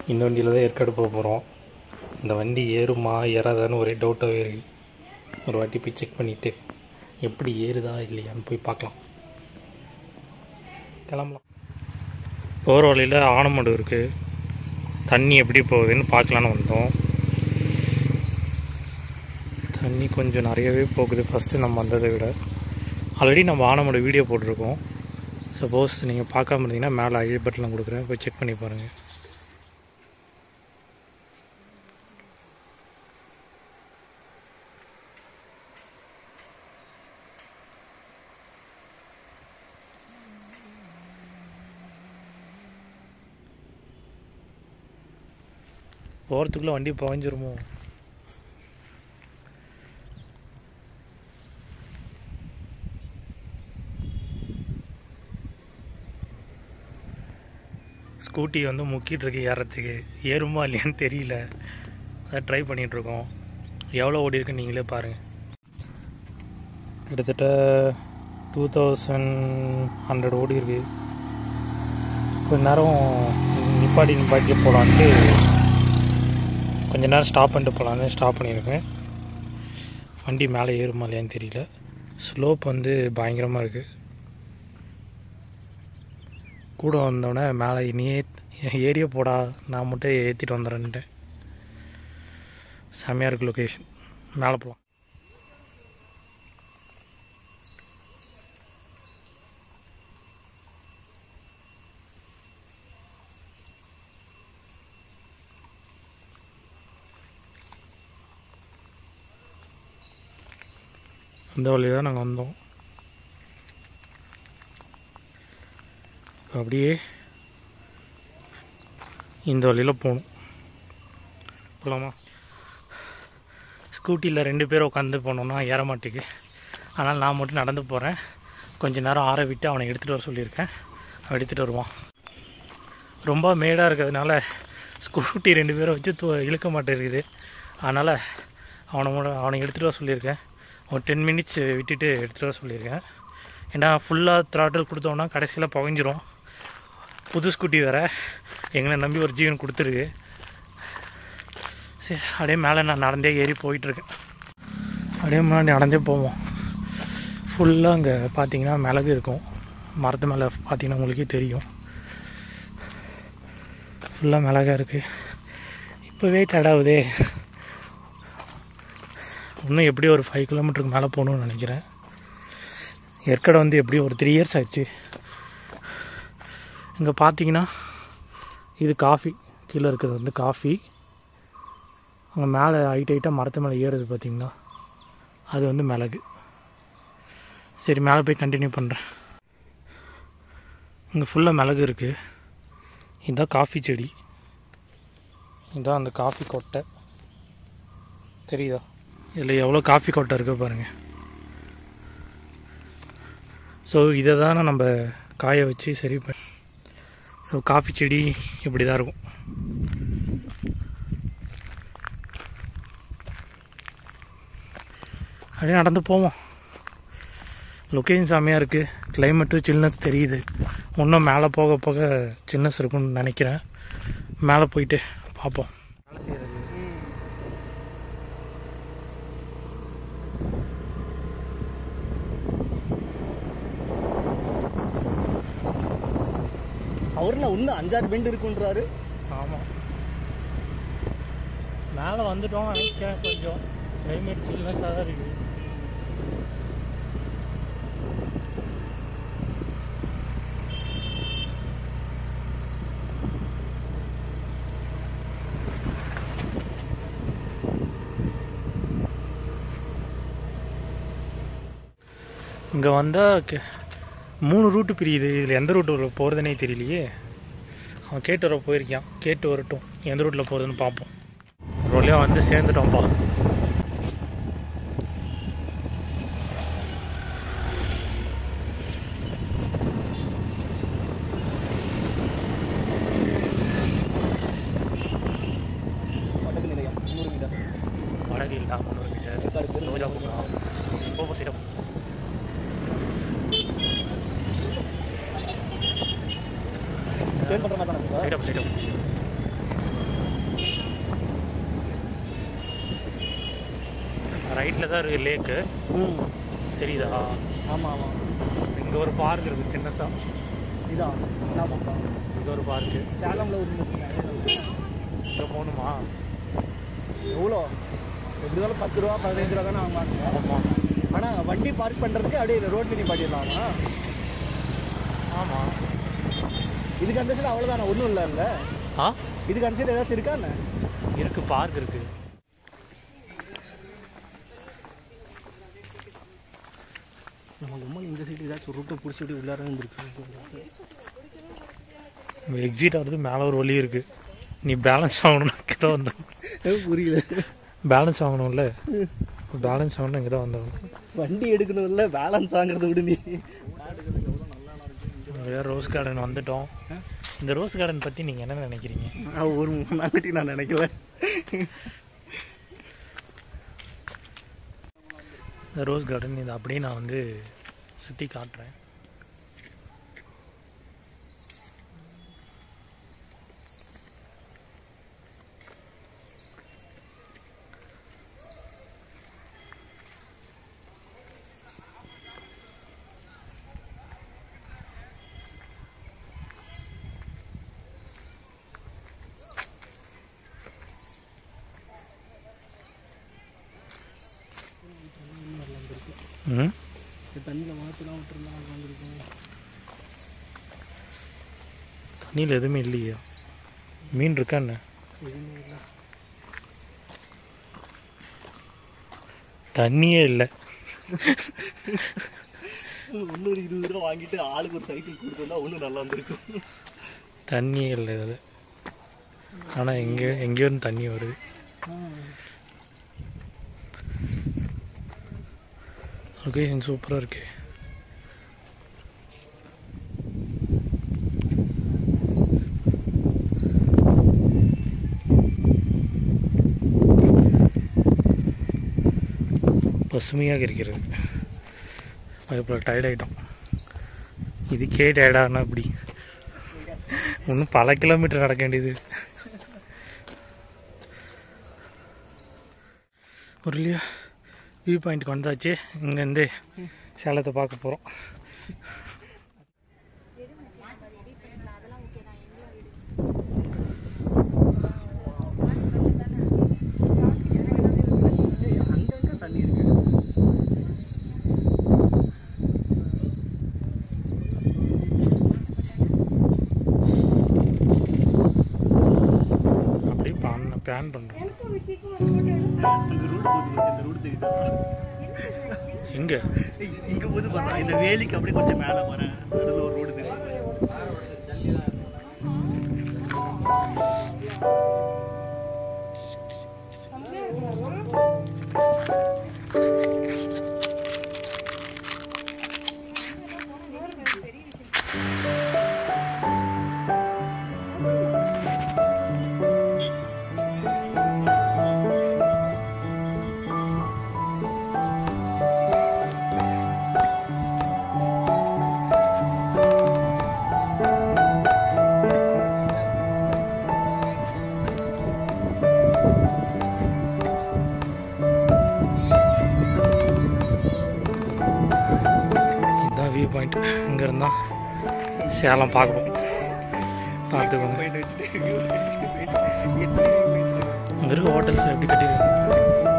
இந்த வண்டியில் தான் ஏற்காடு போக போகிறோம் இந்த வண்டி ஏறுமா ஏறாதான்னு ஒரே டவுட்டாகவே இருக்குது ஒரு வாட்டி போய் செக் பண்ணிவிட்டு எப்படி ஏறுதா இல்லையான்னு போய் பார்க்கலாம் கிளம்பலாம் போகிற வழியில் ஆனமடு இருக்குது தண்ணி எப்படி போகுதுன்னு பார்க்கலான்னு வந்தோம் தண்ணி கொஞ்சம் நிறையவே போகுது ஃபஸ்ட்டு நம்ம வந்ததை விட ஆல்ரெடி நம்ம ஆனமோட வீடியோ போட்டிருக்கோம் சப்போஸ் நீங்கள் பார்க்காம இருந்தீங்கன்னா மேலே ஐ பட்டனில் கொடுக்குறேன் போய் செக் பண்ணி பாருங்கள் போகிறதுக்குள்ளே வண்டி பாய்ஞ்சிருமோ ஸ்கூட்டி வந்து முக்கிட்டு இருக்கு ஏறத்துக்கு ஏறுமா இல்லையான்னு தெரியல அதை ட்ரை பண்ணிகிட்ருக்கோம் எவ்வளோ ஓடி இருக்குன்னு நீங்களே பாருங்கள் கிட்டத்தட்ட டூ தௌசண்ட் ஹண்ட்ரட் ஓடி இருக்கு கொஞ்ச நேரம் நிப்பாட்டி நிப்பாட்டி போகலான்ட்டு கொஞ்ச நேரம் ஸ்டாப் பண்ணிட்டு போகலான்னு ஸ்டாப் பண்ணியிருக்கேன் வண்டி மேலே ஏறுமா இல்லையான்னு தெரியல ஸ்லோப் வந்து பயங்கரமாக இருக்குது கூட வந்தோடனே மேலே இனியே ஏரியா போடா நான் மட்டும் ஏற்றிட்டு வந்துடுறேன்ட்டேன் செம்மையாக இருக்குது லொக்கேஷன் மேலே போகலாம் அந்த வழி தான் நாங்கள் வந்தோம் அப்படியே இந்த வழியில் போகணும் போகலாமா ஸ்கூட்டியில் ரெண்டு பேர் உட்காந்து போனோம்னா ஏற மாட்டேக்கு ஆனால் நான் மட்டும் நடந்து போகிறேன் கொஞ்ச நேரம் ஆற விட்டு அவனை எடுத்துகிட்டு வர சொல்லியிருக்கேன் அவன் எடுத்துகிட்டு வருவான் ரொம்ப மேடாக இருக்கிறதுனால ஸ்கூட்டி ரெண்டு பேரை வச்சு தூ இழுக்க மாட்டேங்குது அதனால் அவனை மு- அவனை எடுத்துகிட்டு வர சொல்லியிருக்கேன் ஒரு டென் மினிட்ஸ் விட்டுட்டு எடுத்துகிட்டு வர சொல்லியிருக்கேன் ஏன்னா ஃபுல்லாக த்ராட்டில் கொடுத்தோன்னா கடைசியில் புகஞ்சிரும் புது ஸ்கூட்டி வேறு எங்களை நம்பி ஒரு ஜீவன் கொடுத்துருக்கு சரி அப்படியே மேலே நான் நடந்தே ஏறி போயிட்டுருக்கேன் அப்படியே முன்னாடி நடந்தே போவோம் ஃபுல்லாக அங்கே பார்த்தீங்கன்னா மிளகு இருக்கும் மரத்து மேலே பார்த்தீங்கன்னா உங்களுக்கே தெரியும் ஃபுல்லாக மிளகா இருக்குது இப்போவே டடாவுதே இன்னும் எப்படியும் ஒரு ஃபைவ் கிலோமீட்டருக்கு மேலே போகணும்னு நினைக்கிறேன் ஏற்காடு வந்து எப்படியும் ஒரு த்ரீ இயர்ஸ் ஆயிடுச்சு இங்கே பார்த்தீங்கன்னா இது காஃபி கீழே இருக்கிறது வந்து காஃபி அங்கே மேலே ஹைட் ஹைட்டாக மரத்து மேலே ஏறுது பார்த்தீங்கன்னா அது வந்து மிளகு சரி மேலே போய் கண்டினியூ பண்ணுறேன் இங்கே ஃபுல்லாக மிளகு இருக்குது இதுதான் காஃபி செடி இதுதான் அந்த காஃபி கொட்டை தெரியுதா இதில் எவ்வளோ காஃபி கொட்டை இருக்கு பாருங்கள் ஸோ இதை தான் நம்ம காய வச்சு சரி பண்ண ஸோ காஃபி செடி இப்படி தான் இருக்கும் அப்படியே நடந்து போவோம் லொக்கேஷன் செம்மையாக இருக்குது கிளைமேட்டு சில்னஸ் தெரியுது இன்னும் மேலே போக போக சில்னஸ் இருக்கும்னு நினைக்கிறேன் மேலே போயிட்டு பார்ப்போம் வேலை செய்கிறது அவர்ல இன்னும் அஞ்சாறு பெண்ட் இருக்குன்றாரு ஆமாம் மேலே வந்துட்டோம் நினைக்கிறேன் கொஞ்சம் கிளைமேட் சில்னஸாக தான் இருக்குது இங்கே வந்தால் மூணு ரூட்டு பிரியுது இதில் எந்த ரூட்டு போகிறதுனே தெரியலையே அவன் கேட்டு வர போயிருக்கான் கேட்டு வரட்டும் எந்த ரூட்டில் போகிறதுன்னு பார்ப்போம் ஒரு வழியாக வந்து சேர்ந்துட்டோம்ப்பா பட்டத்து நிலையம் முந்நூறு மீட்டர் வடக்கு இல்லை முந்நூறு மீட்டர் ஏற்காடு பேர் ரோஜா போப்போ சைடம் பேர் பண்ற மாதிரி தான் சைடம் சைடம் ரைட்டில் தான் இருக்குது லேக்கு ம் தெரியுதா ஆமாம் ஆமாம் இங்கே ஒரு பார்க் இருக்குது சின்னதாக இதான் என்ன பக்கம் இங்கே ஒரு பார்க்கு சேலமில் ஒரு நிறைய இங்கே போகணுமா எவ்வளோ எப்படி இருந்தாலும் பத்து ரூபா பதினஞ்சு ரூபா தானே ஆகுமாங்க ஆமாம் ஆனால் வண்டி பார்க் பண்ணுறதுக்கு அப்படியே ரோட்ல நீ பாட்டிடலாமா ஆமாம் இதுக்கு அந்த சைடு அவ்வளோதானே ஒன்றும் இல்லை இல்லை ஆ இதுக்கு அந்த சைடு ஏதாச்சும் இருக்கா என்ன இருக்குது பார்க் இருக்குது நம்ம ரொம்ப இந்த சைடு ஏதாச்சும் ரூட்டை பிடிச்சிட்டு உள்ளார இருந்திருக்கு எக்ஸிட் ஆகிறது மேலே ஒரு வழி இருக்குது நீ பேலன்ஸ் ஆகணும்னா இங்கே தான் வந்தோம் புரியல பேலன்ஸ் ஆகணும்ல பேலன்ஸ் ஆகணும் இங்கே தான் வந்தோம் வண்டி எடுக்கணும் இல்லை பேலன்ஸ் ஆங்கிறத விடு நீ வேறு ரோஸ் கார்டன் வந்துட்டோம் இந்த ரோஸ் கார்டன் பற்றி நீங்கள் என்ன நினைக்கிறீங்க நான் ஒரு நாட்டி நான் நினைக்கல இந்த ரோஸ் கார்டன் இதை அப்படியே நான் வந்து சுற்றி காட்டுறேன் ம் தண்ணியில் மாற்றிலாம் விட்டுருந்தா வந்துருக்கோம் தண்ணியில் எதுவுமே இல்லையா மீன் இருக்கா என்ன எதுவுமே இல்லை தண்ணியே இல்லை ஒன்று ஒரு இருபது ரூபா வாங்கிட்டு ஆளுக்கு ஒரு சைக்கிள் கொடுத்துருந்தா ஒன்றும் நல்லா இருந்திருக்கும் தண்ணியே இல்லை இதில் ஆனால் எங்கே எங்கேயோ இருந்து தண்ணி வருது லொக்கேஷன் சூப்பராக இருக்கு பசுமையாக இருக்கிறது அதுபோல் டயர்ட் ஆகிட்டோம் இதுக்கே டயர்டானா இப்படி இன்னும் பல கிலோமீட்டர் நடக்க வேண்டியது ஒரு இல்லையா வியூ பாயிண்ட்டுக்கு வந்தாச்சு இங்கேருந்து சேலத்தை பார்க்க போகிறோம் அங்கங்க தண்ணி இருக்கு அப்படியே பிளான் பிளான் பண்ணுறோம் இந்த ரோடு போகுது பாரு, இந்த ரோடு தெரியுதா எங்கே ஏய், இங்க போது பாரு இந்த வேலிக்கு அப்படியே கொஞ்சம் மேலே போறேன் நடுவில் ஒரு ரோடு தெரியும் இதுதான் வியூ பாயிண்ட் இங்கே இருந்தால் சேலம் பார்க்கணும் பார்த்துக்கோங்க போயிட்டு வச்சுட்டு எத்தனை போயிட்டு இங்கே இருக்க ஹோட்டல்ஸ் எப்படி கட்டியிருக்காங்க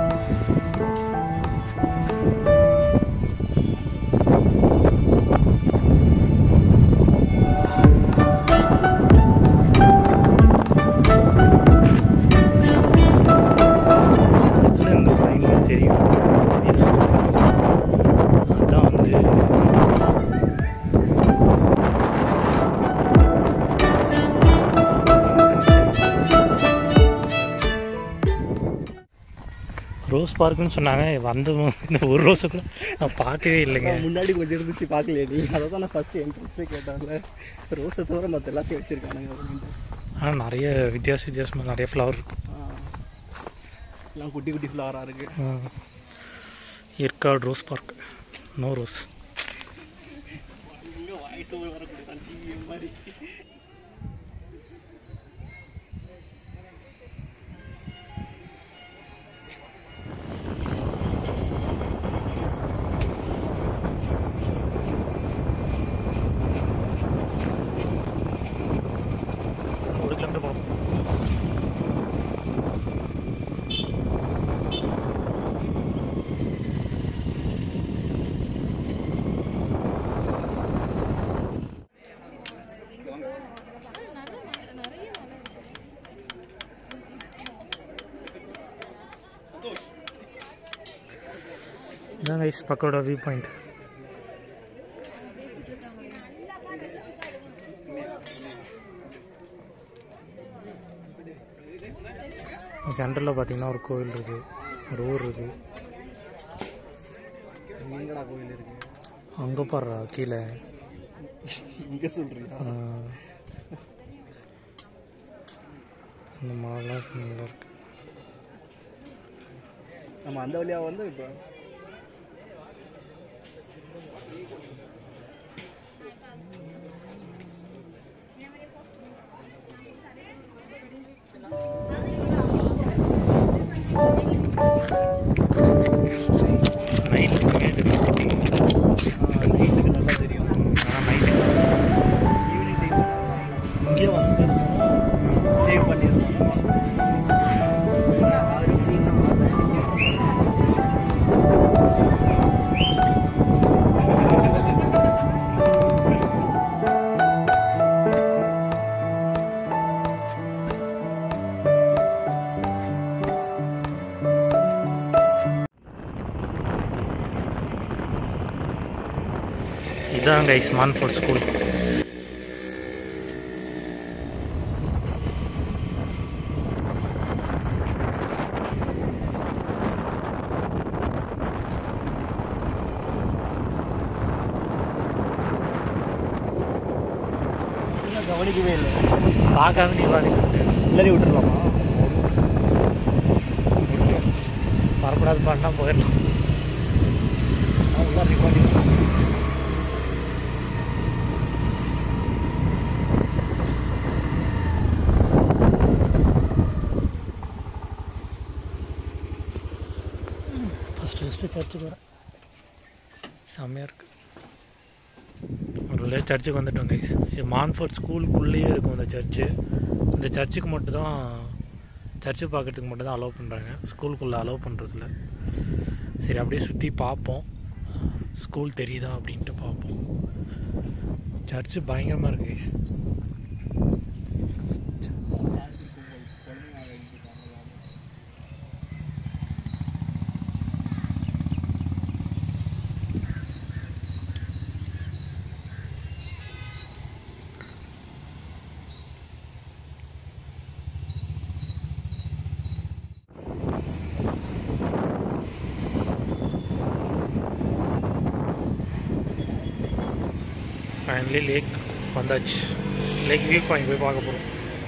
இதுல இருந்து பயங்கர தெரியும் அதான் வந்து ரோஸ் பார்க்குன்னு சொன்னாங்க வந்து இந்த ஒரு ரோஸை கூட நான் பார்க்கவே இல்லைங்க நான் முன்னாடி கொஞ்சம் இருந்துச்சு பார்க்கலையே நீ அதை தான் நான் ஃபர்ஸ்ட் என்ட்ரன்ஸே கேட்டாங்கல்ல ரோஸை தவிர மற்ற எல்லாத்தையும் வச்சிருக்கானுங்க அப்படின்ட்டு ஆனால் நிறைய வித்தியாச வித்தியாசமாக நிறைய ஃப்ளவர் இருக்கும் ஆ. எல்லாம் குட்டி குட்டி ஃப்ளவராக இருக்கு ஆ. Yercaud rose park no rose இங்கே வாய்ஸ் ஓவர் வரக்கூடாது ஜிஎம் மாதிரி இதான் கைஸ் பக்கோட வியூ பாயிண்ட் சென்டரில் பார்த்தீங்கன்னா ஒரு கோவில் இருக்குது ஒரு ஊர் இருக்குது எங்கடா கோயில் இருக்கு அங்கே பாடுறா கீழே இங்க சொல்றியா ஆ. இந்த மாலாம் நல்லா இருக்கு நம்ம அந்த வழியா வந்து இப்போ நைட் சமயத்துக்கு நைட்டுக்கு நல்லா தெரியும் ஆனால் நைட்டு ஈவினிங் டைம் இங்கே வந்து சேவ் பண்ணிருந்தோம் ஆறு இதான் கைஸ் மான்ஃபோர்ட் ஸ்கூல் இன்னும் கவனிக்கவே இல்லை பார்க்காம நீ பாரு எல்லாரையும் விட்டுருலாமா வரக்கூடாது பண்ணா போயிடலாம் உள்ளார ரெக்கார்டிங் ஃபஸ்ட்டு ஃபஸ்ட்டு சர்ச்சுக்கு வரேன் செம்மையாக இருக்கு ஒரு வழியாக சர்ச்சுக்கு வந்துட்டோம் கைஸ் இது மான்ஃபோர்ட் ஸ்கூலுக்குள்ளேயே இருக்கும் இந்த சர்ச்சு இந்த சர்ச்சுக்கு மட்டும்தான் சர்ச்சு பார்க்கறதுக்கு மட்டும் தான் அலோவ் பண்ணுறாங்க ஸ்கூலுக்குள்ளே அலோவ் பண்ணுறதில்ல சரி அப்படியே சுற்றி பார்ப்போம் ஸ்கூல் தெரியுதா அப்படின்ட்டு பார்ப்போம் சர்ச்சு பயங்கரமாக இருக்கு கைஸ் ஃபைனலி லேக் வந்தாச்சு லேக் வியூ பாயிண்ட் போய் பார்க்க போகிறோம்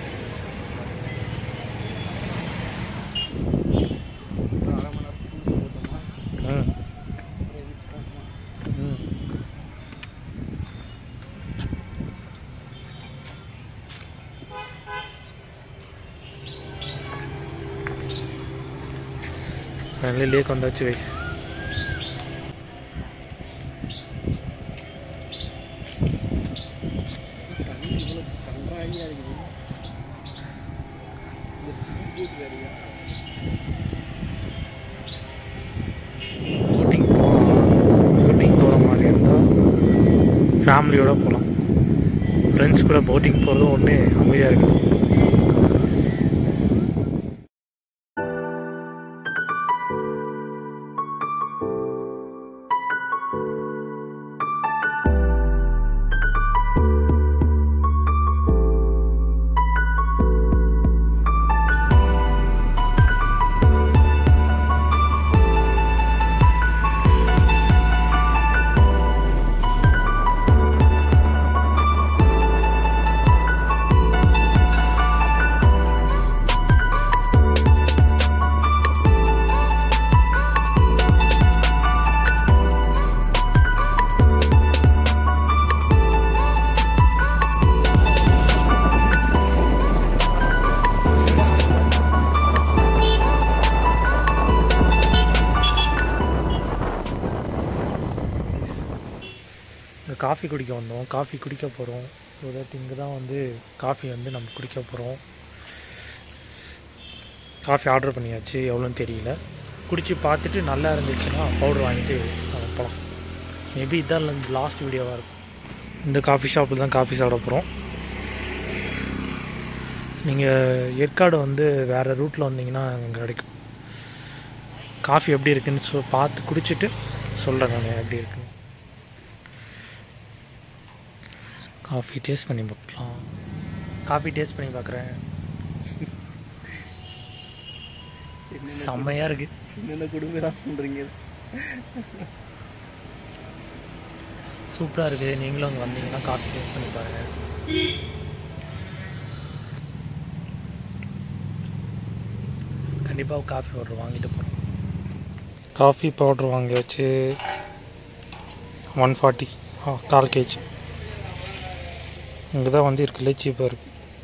அரை மணி நேரத்துக்கு போட்டோமா ம் ம் ஃபைனலி லேக் வந்தாச்சு கைஸ் தண்ணி இவ்வளோ கன்றாவியாக இருக்குது இந்த சீஃபுட் வேறையா போட்டிங் போகலாம் போட்டிங் போகிற மாதிரி இருந்தால் ஃபேமிலியோட போகலாம் ஃப்ரெண்ட்ஸ் கூட போட்டிங் போகிறதும் ஒன்று அமைதியாக இருக்குது இந்த காஃபி குடிக்க வந்தோம் காஃபி குடிக்க போகிறோம் ஸோ தட் இங்கே தான் வந்து காஃபி வந்து நம்ம குடிக்க போகிறோம் காஃபி ஆர்டர் பண்ணியாச்சு எவ்வளோன்னு தெரியல குடிச்சு பார்த்துட்டு நல்லா இருந்துச்சுன்னா பவுடர் வாங்கிட்டு நம்ம போகலாம் மேபி இதான் லாஸ்ட் வீடியோவாக இருக்கும் இந்த காஃபி ஷாப்பில் தான் காஃபி சாப்பிட போகிறோம் நீங்கள் ஏற்காடு வந்து வேறு ரூட்டில் வந்தீங்கன்னா அங்கே கிடைக்கும் காஃபி எப்படி இருக்குன்னு சொ பார்த்து குடிச்சிட்டு சொல்கிறேன் நான் எப்படி இருக்குன்னு காஃபி டேஸ்ட் பண்ணி பார்க்கலாம் காஃபி டேஸ்ட் பண்ணி பார்க்குறேன் செம்மையாக இருக்குது என்னென்ன கொடுமைலாம் பண்ணுறீங்க சூப்பராக இருக்குது நீங்களும் அங்கே வந்தீங்கன்னா காஃபி டேஸ்ட் பண்ணி பாருங்கள் கண்டிப்பாக காஃபி பவுடர் வாங்கிட்டு போகிறோம் காஃபி பவுடர் வாங்கியாச்சு ஒன் ஃபார்ட்டி ஆ கால் கேஜி இங்கே தான் வந்து இருக்குல்ல சீப்பாக இருக்குது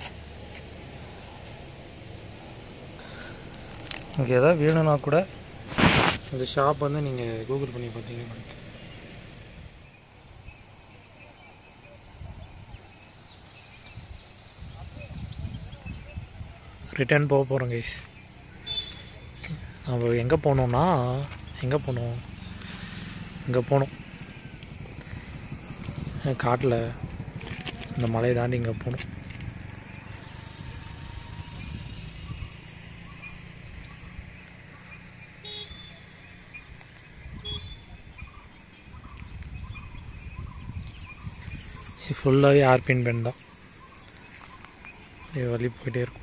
இங்கே எதாவது வேணும்னா கூட இந்த ஷாப் வந்து நீங்கள் கூகுள் பண்ணி பார்த்தீங்கன்னா ரிட்டர்ன் போக போகிறோம் கைஸ் நம்ம எங்கே போகணுன்னா எங்கே போகணும் இங்கே போகணும் காட்டில் இந்த மலையை தாண்டி இங்கே போகணும் ஃபுல்லாகவே ஆர்பின் பென் தான் அப்படியே வழி போயிட்டே இருக்கும்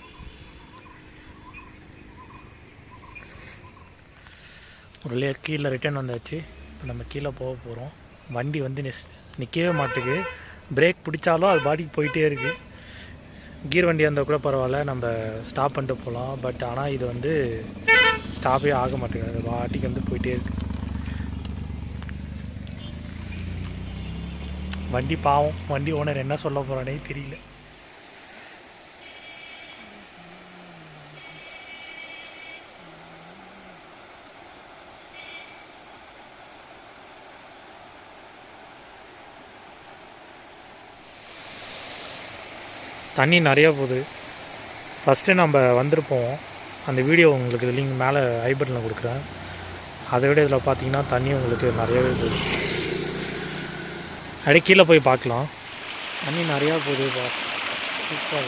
ஒரு வழியாக கீழே ரிட்டர்ன் வந்தாச்சு இப்போ நம்ம கீழே போக போகிறோம் வண்டி வந்து நிஸ் நிற்கவே மாட்டுக்கு பிரேக் பிடிச்சாலும் அது பாடிக்கு போயிட்டே இருக்குது கீர் வண்டி இருந்தால் கூட பரவாயில்ல நம்ம ஸ்டாப் பண்ணிட்டு போகலாம் பட் ஆனால் இது வந்து ஸ்டாப்பே ஆக மாட்டேங்குது அது பாட்டிக்கு வந்து போயிட்டே இருக்கு வண்டி பாவம் வண்டி ஓனர் என்ன சொல்ல போகிறானே தெரியல தண்ணி நிறையா போகுது ஃபஸ்ட்டு நம்ம வந்திருப்போம் அந்த வீடியோ உங்களுக்கு லிங்க் மேலே ஐ பட்டனில் கொடுக்குறேன் அதை விட இதில் பார்த்தீங்கன்னா தண்ணி உங்களுக்கு நிறையவே போகுது அப்படியே கீழே போய் பார்க்கலாம் தண்ணி நிறையா போகுது பா சூப்பர்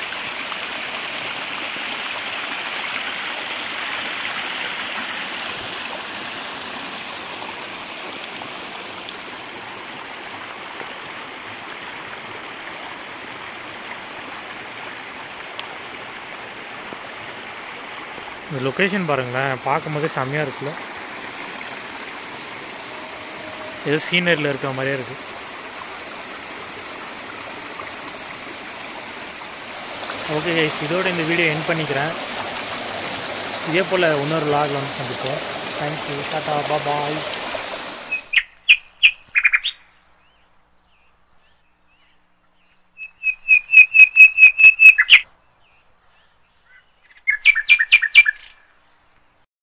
இந்த லொக்கேஷன் பாருங்களேன் பார்க்கும்போது செம்மையாக இருக்குல்ல ஏதோ சீனரியில் இருக்கிற மாதிரியே இருக்கு ஓகே கைஸ் இதோட இந்த வீடியோ என் பண்ணிக்கிறேன் இதே போல் இன்னொரு லாகில் வந்து சந்திப்போம் தேங்க்யூ டாட்டா பாய்